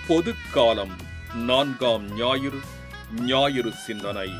பொதுக்காலம் நான்காம் ஞாயிறு ஞாயிறு சிந்தனை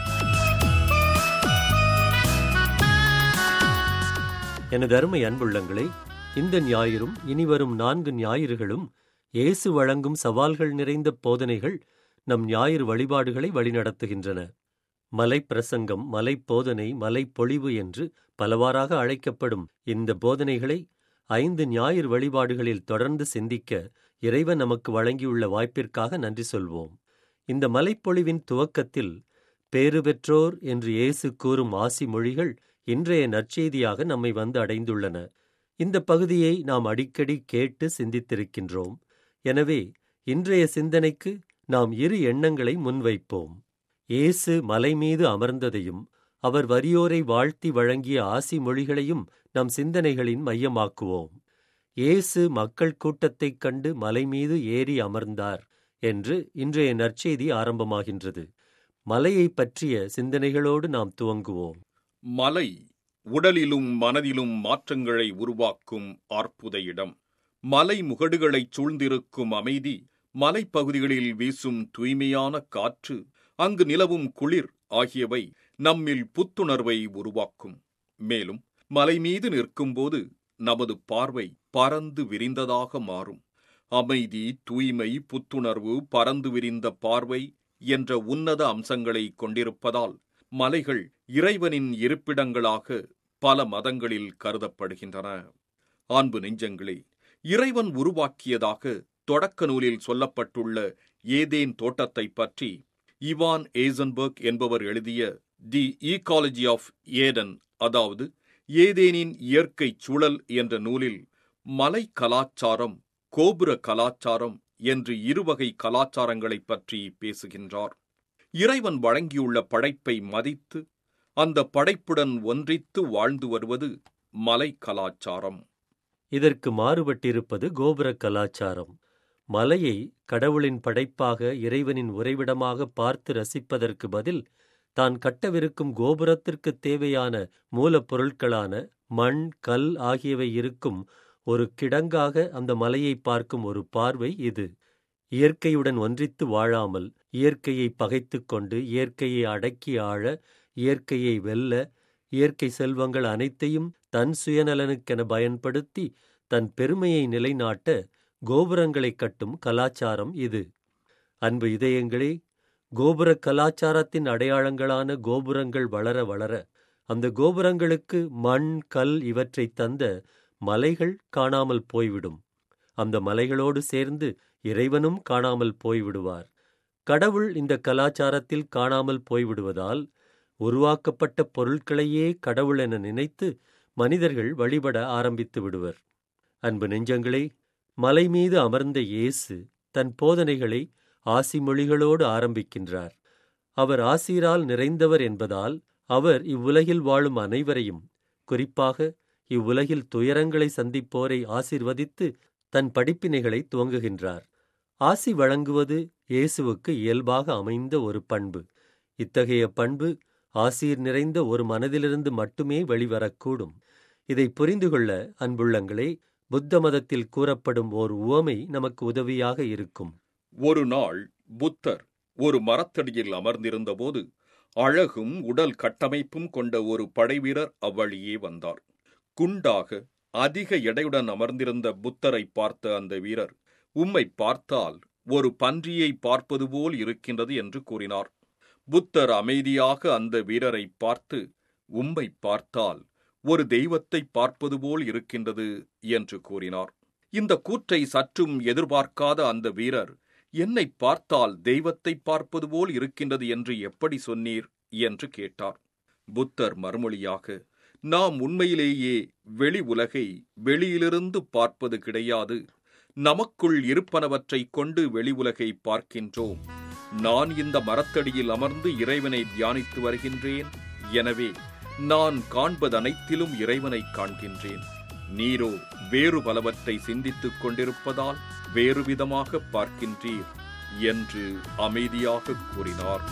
எனது அருமை அன்புள்ளங்களே இந்த ஞாயிறும் இனிவரும் நான்கு ஞாயிறுகளும் இயேசு வழங்கும் சவால்கள் நிறைந்த போதனைகள் நம் ஞாயிறு வழிபாடுகளை வழிநடத்துகின்றன மலைப்பிரசங்கம் மலைப்போதனை மலைப்பொழிவு என்று பலவாறாக அழைக்கப்படும் இந்த போதனைகளை ஐந்து ஞாயிறு வழிபாடுகளில் தொடர்ந்து சிந்திக்க இறைவன் நமக்கு வழங்கியுள்ள வாய்ப்பிற்காக நன்றி சொல்வோம் இந்த மலைப்பொழிவின் துவக்கத்தில் பேறு பெற்றோர் என்று இயேசு கூறும் ஆசி மொழிகள் இன்றைய நற்செய்தியாக நம்மை வந்து அடைந்துள்ளன இந்த பகுதியை நாம் அடிக்கடி கேட்டு சிந்தித்திருக்கின்றோம் எனவே இன்றைய சிந்தனைக்கு நாம் இரு எண்ணங்களை முன்வைப்போம் இயேசு மலை மீது அமர்ந்ததையும் அவர் வறியோரை வாழ்த்தி வழங்கிய ஆசி மொழிகளையும் நம் சிந்தனைகளின் மையமாக்குவோம் இயேசு மக்கள் கூட்டத்தைக் கண்டு மலை மீது ஏறி அமர்ந்தார் என்று இன்றைய நற்செய்தி ஆரம்பமாகின்றது மலையைப் பற்றிய சிந்தனைகளோடு நாம் துவங்குவோம் மலை உடலிலும் மனதிலும் மாற்றங்களை உருவாக்கும் அற்புத இடம் மலை முகடுகளைச் சூழ்ந்திருக்கும் அமைதி மலைப்பகுதிகளில் வீசும் தூய்மையான காற்று அங்கு நிலவும் குளிர் ஆகியவை நம்மில் புத்துணர்வை உருவாக்கும் மேலும் மலை மீது நிற்கும்போது நமது பார்வை பறந்து விரிந்ததாக மாறும் அமைதி தூய்மை புத்துணர்வு பறந்து விரிந்த பார்வை என்ற உன்னத அம்சங்களை கொண்டிருப்பதால் மலைகள் இறைவனின் இருப்பிடங்களாக பல மதங்களில் கருதப்படுகின்றன அன்பு நெஞ்சங்களே இறைவன் உருவாக்கியதாக தொடக்க நூலில் சொல்லப்பட்டுள்ள ஏதேன் தோட்டத்தைப் பற்றி இவான் ஏசன்பர்க் என்பவர் எழுதிய தி ஈகாலஜி ஆஃப் ஏடன் அதாவது ஏதேனின் இயற்கை சூழல் என்ற நூலில் மலை கலாச்சாரம் கோபுர கலாச்சாரம் என்று இருவகை கலாச்சாரங்களைப் பற்றி பேசுகின்றார் இறைவன் வழங்கியுள்ள படைப்பை மதித்து அந்த படைப்புடன் ஒன்றித்து வாழ்ந்து வருவது மலை கலாச்சாரம் இதற்கு மாறுபட்டிருப்பது கோபுர கலாச்சாரம் மலையை கடவுளின் படைப்பாக இறைவனின் உறைவிடமாக பார்த்து ரசிப்பதற்கு பதில் தான் கட்டவிருக்கும் கோபுரத்திற்குத் தேவையான மூலப்பொருட்களான மண் கல் ஆகியவை இருக்கும் ஒரு கிடங்காக அந்த மலையை பார்க்கும் ஒரு பார்வை இது இயற்கையுடன் ஒன்றித்து வாழாமல் இயற்கையை பகைத்துக் கொண்டு இயற்கையை அடக்கி ஆழ இயற்கையை வெல்ல இயற்கை செல்வங்கள் அனைத்தையும் தன் சுயநலனுக்கென பயன்படுத்தி தன் பெருமையை நிலைநாட்ட கோபுரங்களைக் கட்டும் கலாச்சாரம் இது அன்பு இதயங்களே கோபுர கலாச்சாரத்தின் அடையாளங்களான கோபுரங்கள் வளர வளர அந்த கோபுரங்களுக்கு மண் கல் இவற்றை தந்த மலைகள் காணாமல் போய்விடும் அந்த மலைகளோடு சேர்ந்து இறைவனும் காணாமல் போய்விடுவார் கடவுள் இந்த கலாச்சாரத்தில் காணாமல் போய்விடுவதால் உருவாக்கப்பட்ட பொருட்களையே கடவுள் என நினைத்து மனிதர்கள் வழிபட ஆரம்பித்து விடுவர் அன்பு நெஞ்சங்களே மலை மீது அமர்ந்த இயேசு தன் போதனைகளை ஆசி மொழிகளோடு ஆரம்பிக்கின்றார் அவர் ஆசீரால் நிறைந்தவர் என்பதால் அவர் இவ்வுலகில் வாழும் அனைவரையும் குறிப்பாக இவ்வுலகில் துயரங்களை சந்திப்போரை ஆசிர்வதித்து தன் படிப்பினைகளை துவங்குகின்றார் ஆசி வழங்குவது இயேசுவுக்கு இயல்பாக அமைந்த ஒரு பண்பு இத்தகைய பண்பு ஆசீர் நிறைந்த ஒரு மனதிலிருந்து மட்டுமே வெளிவரக்கூடும் இதை புரிந்து கொள்ள அன்புள்ளங்களே புத்த மதத்தில் கூறப்படும் ஓர் உவமை நமக்கு உதவியாக இருக்கும் ஒரு நாள் புத்தர் ஒரு மரத்தடியில் அமர்ந்திருந்தபோது அழகும் உடல் கட்டமைப்பும் கொண்ட ஒரு படைவீரர் அவ்வழியே வந்தார் குண்டாக அதிக எடையுடன் அமர்ந்திருந்த புத்தரை பார்த்த அந்த வீரர் உம்மை பார்த்தால் ஒரு பன்றியை பார்ப்பது போல் இருக்கின்றது என்று கூறினார் புத்தர் அமைதியாக அந்த வீரரை பார்த்து உம்மை பார்த்தால் ஒரு தெய்வத்தை பார்ப்பது போல் இருக்கின்றது என்று கூறினார் இந்த கூற்றை சற்றும் எதிர்பார்க்காத அந்த வீரர் என்னை பார்த்தால் தெய்வத்தை பார்ப்பது போல் இருக்கின்றது என்று எப்படி சொன்னீர் என்று கேட்டார் புத்தர் மறுமொழியாக நாம் உண்மையிலேயே வெளி உலகை வெளியிலிருந்து பார்ப்பது கிடையாது நமக்குள் இருப்பனவற்றைக் கொண்டு வெளி உலகை பார்க்கின்றோம் நான் இந்த மரத்தடியில் அமர்ந்து இறைவனை தியானித்து வருகின்றேன் எனவே நான் காண்பதனைத்திலும் இறைவனை காண்கின்றேன் நீரோ வேறு பலவற்றை சிந்தித்துக் கொண்டிருப்பதால் வேறு விதமாக பார்க்கின்றீர் என்று அமைதியாக கூறினார்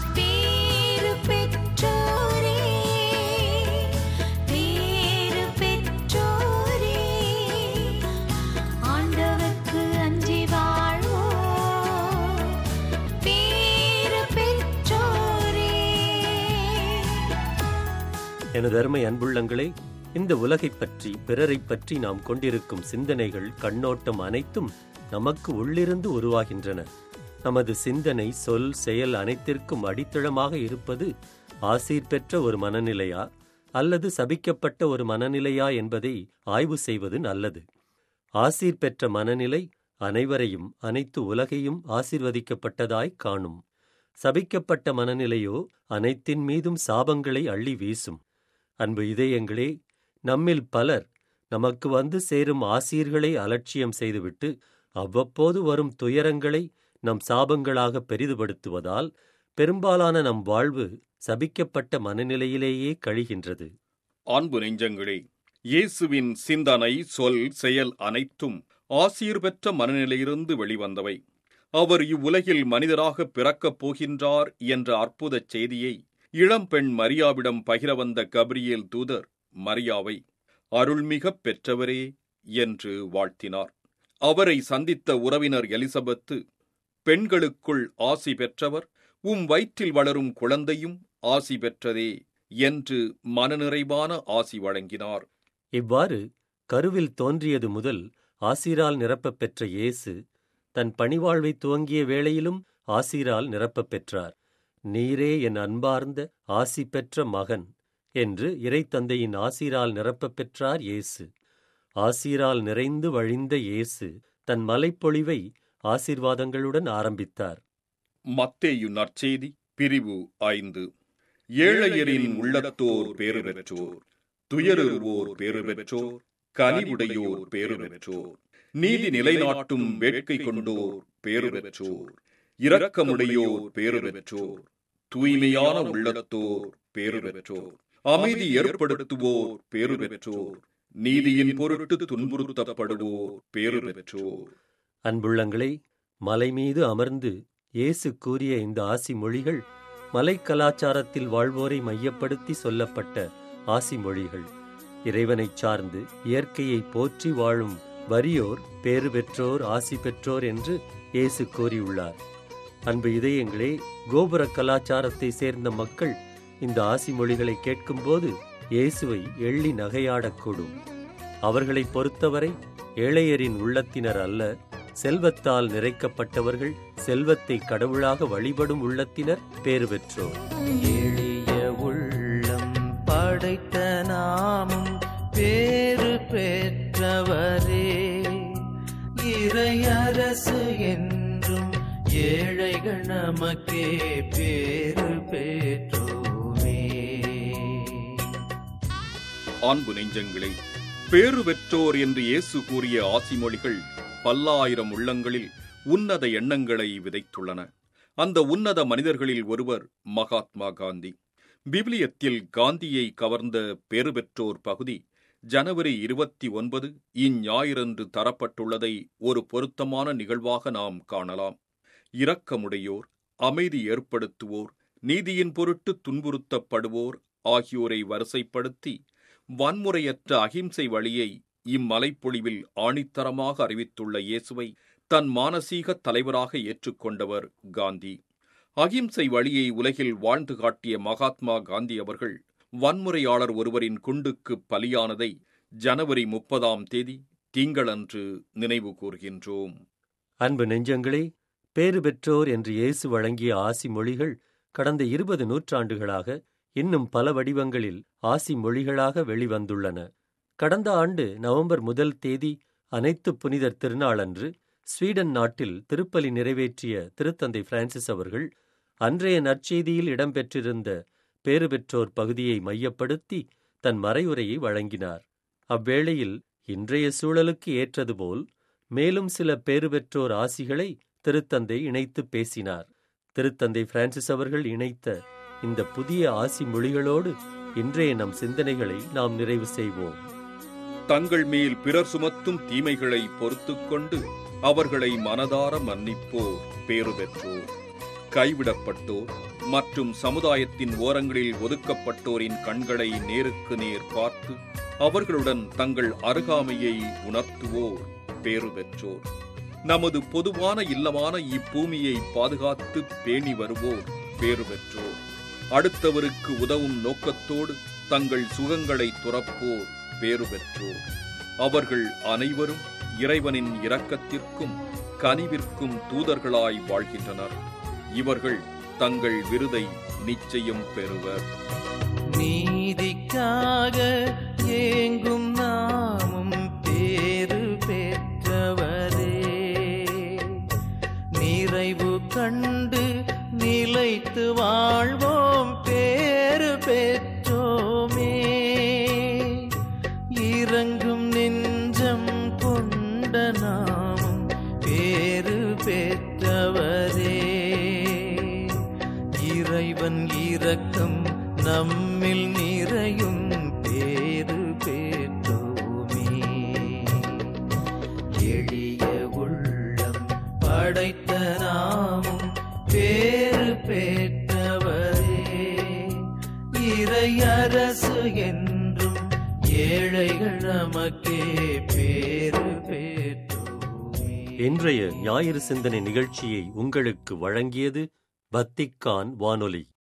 பேறு பெற்றோரே பேறு பெற்றோரே ஆண்டவர்க்கு அஞ்சி வாழ்வோம் எனது அருமை அன்புள்ளங்களே இந்த உலகைப் பற்றி பிறரைப் பற்றி நாம் கொண்டிருக்கும் சிந்தனைகள் கண்ணோட்டம் அனைத்தும் நமக்கு உள்ளிருந்து உருவாகின்றன நமது சிந்தனை சொல் செயல் அனைத்திற்கும் அடித்தளமாக இருப்பது ஆசீர் பெற்ற ஒரு மனநிலையா அல்லது சபிக்கப்பட்ட ஒரு மனநிலையா என்பதை ஆய்வு செய்வது நல்லது ஆசீர் பெற்ற மனநிலை அனைவரையும் அனைத்து உலகையும் ஆசீர்வதிக்கப்பட்டதாய் காணும் சபிக்கப்பட்ட மனநிலையோ அனைத்தின் மீதும் சாபங்களை அள்ளி வீசும் அன்பு இதயங்களே நம்மில் பலர் நமக்கு வந்து சேரும் ஆசீர்களை அலட்சியம் செய்துவிட்டு அவ்வப்போது வரும் துயரங்களை நம் சாபங்களாக பெரிதுபடுத்துவதால் பெரும்பாலான நம் வாழ்வு சபிக்கப்பட்ட மனநிலையிலேயே கழிகின்றது அன்பு நெஞ்சங்களே இயேசுவின் சிந்தனை சொல் செயல் அனைத்தும் ஆசீர் பெற்ற மனநிலையிலிருந்து வெளிவந்தவை அவர் இவ்வுலகில் மனிதராக பிறக்கப் போகின்றார் என்ற அற்புதச் செய்தியை இளம்பெண் மரியாவிடம் பகிர வந்த கபிரியேல் தூதர் மரியாவை அருள்மிகப் பெற்றவரே என்று வாழ்த்தினார் அவரை சந்தித்த உறவினர் எலிசபெத்து பெண்களுக்குள் ஆசி பெற்றவர் உம் வயிற்றில் வளரும் குழந்தையும் ஆசி பெற்றதே என்று மனநிறைவான ஆசி வழங்கினார் இவ்வாறு கருவில் தோன்றியது முதல் ஆசீரால் நிரப்பப் பெற்ற இயேசு தன் பணிவாழ்வை துவங்கிய வேளையிலும் ஆசீரால் நிரப்பப் பெற்றார் நீரே என் அன்பார்ந்த ஆசி பெற்ற மகன் என்று இறைத்தந்தையின் ஆசீரால் நிரப்பப் பெற்றார் இயேசு ஆசீரால் நிறைந்து வழிந்த இயேசு தன் மலைப்பொழிவை ஆசீர்வாதங்களுடன் ஆரம்பித்தார் மத்தேயு நற்செய்தி பிரிவு ஐந்து ஏழையரின் உள்ளத்தோர் பேறு பெற்றோர் துயருவோர் பேறு பெற்றோர் கனிவுடையோர் பேறு பெற்றோர் நீதி நிலைநாட்டும் வேட்கை கொண்டோர் பேறு பெற்றோர் இரக்கமுடையோர் பேறு பெற்றோர் தூய்மையான உள்ளத்தோர் பேறு பெற்றோர் அமைதி ஏற்படுத்துவோர் பேறு பெற்றோர் நீதியின் பொருட்டு துன்புறுத்தப்படுவோர் பேறு பெற்றோர் அன்புள்ளங்களே மலை மீது அமர்ந்து இயேசு கூறிய இந்த ஆசி மொழிகள் மலை கலாச்சாரத்தில் வாழ்வோரை மையப்படுத்தி சொல்லப்பட்ட ஆசி மொழிகள் இறைவனைச் சார்ந்து இயற்கையை போற்றி வாழும் வறியோர் பேறு பெற்றோர் ஆசி பெற்றோர் என்று இயேசு கூறியுள்ளார் அன்பு இதயங்களே கோபுர கலாச்சாரத்தை சேர்ந்த மக்கள் இந்த ஆசி மொழிகளை கேட்கும்போது இயேசுவை எள்ளி நகையாடக்கூடும் அவர்களைப் பொறுத்தவரை ஏழையரின் உள்ளத்தினர் அல்ல செல்வத்தால் நிறைக்கப்பட்டவர்கள் செல்வத்தை கடவுளாக வழிபடும் உள்ளத்தினர் பேறு பெற்றோர் எளிய உள்ளம் படைத்த நாமும் பேறு பெற்றவரே இறையரசு என்றும் ஏழைகள் நமக்கே பேறு பெற்றோமே அன்பு நெஞ்சங்களே பேறு பெற்றோர் என்று இயேசு கூறிய ஆசிமொழிகள் பல்லாயிரம் உள்ளங்களில் உன்னத எண்ணங்களை விதைத்துள்ளன அந்த உன்னத மனிதர்களில் ஒருவர் மகாத்மா காந்தி விவிலியத்தில் காந்தியை கவர்ந்த பேறு பெற்றோர் பகுதி ஜனவரி இருபத்தி ஒன்பது இஞ்ஞாயிறன்று தரப்பட்டுள்ளதை ஒரு பொருத்தமான நிகழ்வாக நாம் காணலாம் இரக்கமுடையோர் அமைதி ஏற்படுத்துவோர் நீதியின் பொருட்டு துன்புறுத்தப்படுவோர் ஆகியோரை வரிசைப்படுத்தி வன்முறையற்ற அகிம்சை வழியை இம்மலைப்பொழிவில் ஆணித்தரமாக அறிவித்துள்ள இயேசுவை தன் மானசீக தலைவராக ஏற்றுக்கொண்டவர் காந்தி அகிம்சை வழியை உலகில் வாழ்ந்து காட்டிய மகாத்மா காந்தி அவர்கள் வன்முறையாளர் ஒருவரின் குண்டுக்கு பலியானதை ஜனவரி முப்பதாம் தேதி திங்களன்று நினைவு கூர்கின்றோம் அன்பு நெஞ்சங்களே பேறு பெற்றோர் என்று இயேசு வழங்கிய ஆசி மொழிகள் கடந்த இருபது நூற்றாண்டுகளாக இன்னும் பல வடிவங்களில் ஆசி மொழிகளாக வெளிவந்துள்ளன கடந்த ஆண்டு நவம்பர் முதல் தேதி அனைத்து புனிதர் திருநாளன்று ஸ்வீடன் நாட்டில் திருப்பலி நிறைவேற்றிய திருத்தந்தை பிரான்சிஸ் அவர்கள் அன்றைய நற்செய்தியில் இடம்பெற்றிருந்த பேறு பெற்றோர் பகுதியை மையப்படுத்தி தன் மறையுரையை வழங்கினார் அவ்வேளையில் இன்றைய சூழலுக்கு ஏற்றதுபோல் மேலும் சில பேறு பெற்றோர் ஆசிகளை திருத்தந்தை இணைத்து பேசினார் திருத்தந்தை பிரான்சிஸ் அவர்கள் இணைத்த இந்த புதிய ஆசி மொழிகளோடு இன்றைய நம் சிந்தனைகளை நாம் நிறைவு செய்வோம் தங்கள் மேல் பிறர் சுமத்தும் தீமைகளை பொறுத்துக் கொண்டு அவர்களை மனதார மன்னிப்போர் பேறு பெற்றோர் கைவிடப்பட்டோர் மற்றும் சமுதாயத்தின் ஓரங்களில் ஒதுக்கப்பட்டோரின் கண்களை நேருக்கு நேர் பார்த்து அவர்களுடன் தங்கள் அருகாமையை உணர்த்துவோர் பேறு பெற்றோர் நமது பொதுவான இல்லமான இப்பூமியை பாதுகாத்து பேணி வருவோர் பேறு பெற்றோர் அடுத்தவருக்கு உதவும் நோக்கத்தோடு தங்கள் சுகங்களை துறப்போர் பேறு பெற்றோர் அவர்கள் அனைவரும் இறைவனின் இரக்கத்திற்கும் கனிவிற்கும் தூதர்களாய் வாழ்கின்றனர் இவர்கள் தங்கள் விருதை நிச்சயம் பெறுவர் நீதிக்காக ஏங்கும் நாமும் பேறு பெற்றவரே நிறைவு கண்டு நிலைத்து வாழ்வோம் பேறு பெற்றோமே இறங்கும் நெஞ்சம் கொண்ட நாமும் பேறு பெற்றவரே இறைவன் இரக்கம் நம்மில் நிறையும் பேறு பெற்றோமே எளிய உள்ளம் படைத்த நாமும் பேறு பெற்றவரே இறை அரசு என்றும் ஏழைகள் நமக்கே பேறு பெற்றோமே இன்றைய ஞாயிறு சிந்தனை நிகழ்ச்சியை உங்களுக்கு வழங்கியது வத்திக்கான் வானொலி